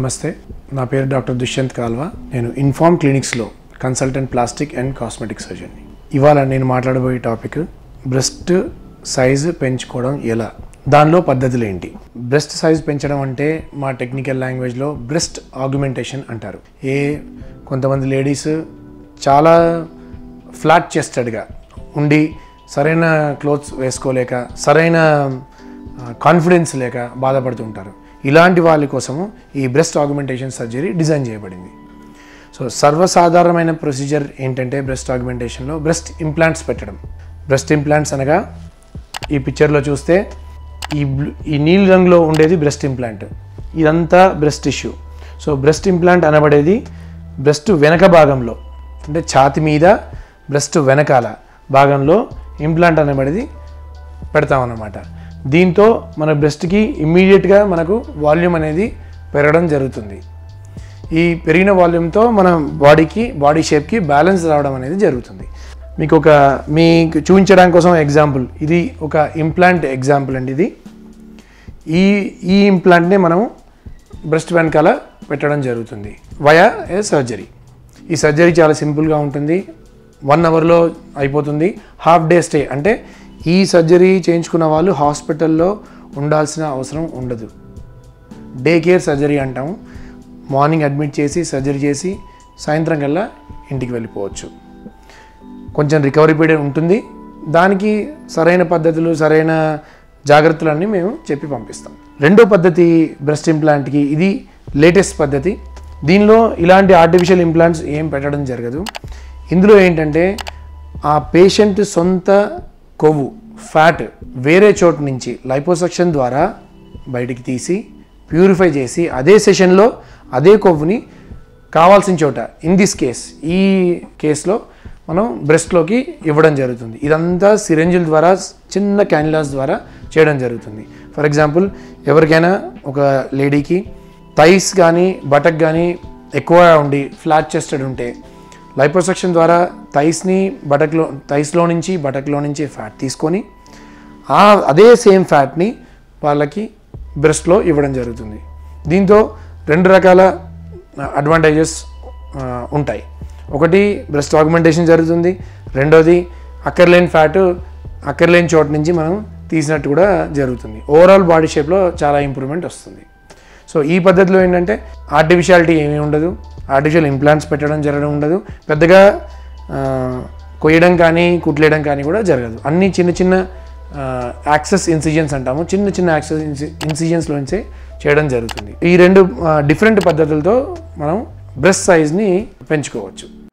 నమస్తే నా పేరు డాక్టర్ దుష్యంత్ కాల్వా నేను ఇన్ఫార్మ్ క్లినిక్స్లో కన్సల్టెంట్ ప్లాస్టిక్ అండ్ కాస్మెటిక్ సర్జన్ని ఇవాళ నేను మాట్లాడబోయే టాపిక్ బ్రెస్ట్ సైజు పెంచుకోవడం ఎలా దానిలో పద్ధతులు ఏంటి బ్రెస్ట్ సైజ్ పెంచడం అంటే మా టెక్నికల్ లాంగ్వేజ్లో బ్రెస్ట్ ఆగ్యుమెంటేషన్ అంటారు ఏ కొంతమంది లేడీస్ చాలా ఫ్లాట్ చెస్టెడ్గా ఉండి సరైన క్లోత్స్ వేసుకోలేక సరైన కాన్ఫిడెన్స్ లేక బాధపడుతుంటారు ఇలాంటి వాళ్ళ కోసము ఈ బ్రెస్ట్ ఆగ్యుమెంటేషన్ సర్జరీ డిజైన్ చేయబడింది సో సర్వసాధారణమైన ప్రొసీజర్ ఏంటంటే బ్రెస్ట్ ఆగ్యుమెంటేషన్లో బ్రెస్ట్ ఇంప్లాంట్స్ పెట్టడం బ్రెస్ట్ ఇంప్లాంట్స్ అనగా ఈ పిక్చర్లో చూస్తే ఈ బ్లూ ఈ నీలి రంగులో ఉండేది బ్రెస్ట్ ఇంప్లాంట్ ఇదంతా breast tissue so breast implant అనబడేది బ్రెస్ట్ వెనక భాగంలో అంటే ఛాతి మీద బ్రెస్ట్ వెనకాల భాగంలో ఇంప్లాంట్ అనబడేది పెడతామన్నమాట దీంతో మన బ్రెస్ట్కి ఇమ్మీడియట్గా మనకు వాల్యూమ్ అనేది పెరగడం జరుగుతుంది ఈ పెరిగిన వాల్యూమ్తో మన బాడీకి బాడీ షేప్కి బ్యాలెన్స్ రావడం అనేది జరుగుతుంది మీకు ఒక మీకు చూపించడానికి కోసం ఎగ్జాంపుల్ ఇది ఒక ఇంప్లాంట్ ఎగ్జాంపుల్ అండి ఇది ఈ ఈ ఇంప్లాంట్ని మనం బ్రెస్ట్ వెనకాల పెట్టడం జరుగుతుంది వయా ఏ సర్జరీ ఈ సర్జరీ చాలా సింపుల్గా ఉంటుంది వన్ అవర్లో అయిపోతుంది హాఫ్ డే స్టే అంటే ఈ సర్జరీ చేయించుకున్న వాళ్ళు హాస్పిటల్లో ఉండాల్సిన అవసరం ఉండదు డే కేర్ సర్జరీ అంటాము మార్నింగ్ అడ్మిట్ చేసి సర్జరీ చేసి సాయంత్రం కల్లా ఇంటికి వెళ్ళిపోవచ్చు కొంచెం రికవరీ పీరియడ్ ఉంటుంది దానికి సరైన పద్ధతులు సరైన జాగ్రత్తలన్నీ మేము చెప్పి పంపిస్తాం రెండో పద్ధతి బ్రెస్ట్ ఇంప్లాంట్కి ఇది లేటెస్ట్ పద్ధతి దీనిలో ఇలాంటి ఆర్టిఫిషియల్ ఇంప్లాంట్స్ ఏం పెట్టడం జరగదు ఇందులో ఏంటంటే ఆ పేషెంట్ సొంత కొవ్వు ఫ్యాట్ వేరే చోటు నుంచి లైపోసక్షన్ ద్వారా బయటికి తీసి ప్యూరిఫై చేసి అదే సెషన్లో అదే కొవ్వుని కావాల్సిన చోట ఇన్ దిస్ కేస్ ఈ కేసులో మనం బ్రెస్ట్లోకి ఇవ్వడం జరుగుతుంది ఇదంతా సిరెంజిల్ ద్వారా చిన్న క్యాన్యులాస్ ద్వారా చేయడం జరుగుతుంది ఫర్ ఎగ్జాంపుల్ ఎవరికైనా ఒక లేడీకి థైస్ కానీ బటక్ కానీ ఎక్కువ ఉండి ఫ్లాట్ చెస్టెడ్ ఉంటే లైపోసెక్షన్ ద్వారా థైస్ని బటక్లో థైస్లో నుంచి బటక్లో నుంచి ఫ్యాట్ తీసుకొని ఆ అదే సేమ్ ఫ్యాట్ని వాళ్ళకి బ్రెస్ట్లో ఇవ్వడం జరుగుతుంది దీంతో రెండు రకాల అడ్వాంటేజెస్ ఉంటాయి ఒకటి బ్రెస్ట్ ఆగ్మెంటేషన్ జరుగుతుంది రెండోది అక్కర్లేని ఫ్యాట్ అక్కర్లేని చోటు నుంచి మనం తీసినట్టు కూడా జరుగుతుంది ఓవరాల్ బాడీ షేప్లో చాలా ఇంప్రూవ్మెంట్ వస్తుంది సో ఈ పద్ధతిలో ఏంటంటే ఆర్టిఫిషియాలిటీ ఏమీ ఉండదు ఆర్టిఫిషియల్ ఇంప్లాంట్స్ పెట్టడం జరగడం ఉండదు పెద్దగా ఆ, కొయ్యడం కానీ కుట్లేయడం కానీ కూడా జరగదు అన్ని చిన్న చిన్న యాక్సెస్ ఇన్సిజన్స్ అంటాము చిన్న చిన్న యాక్సెస్ ఇన్సిజన్స్లోంచే చేయడం జరుగుతుంది ఈ రెండు డిఫరెంట్ పద్ధతులతో మనం బ్రెస్ట్ సైజ్ని పెంచుకోవచ్చు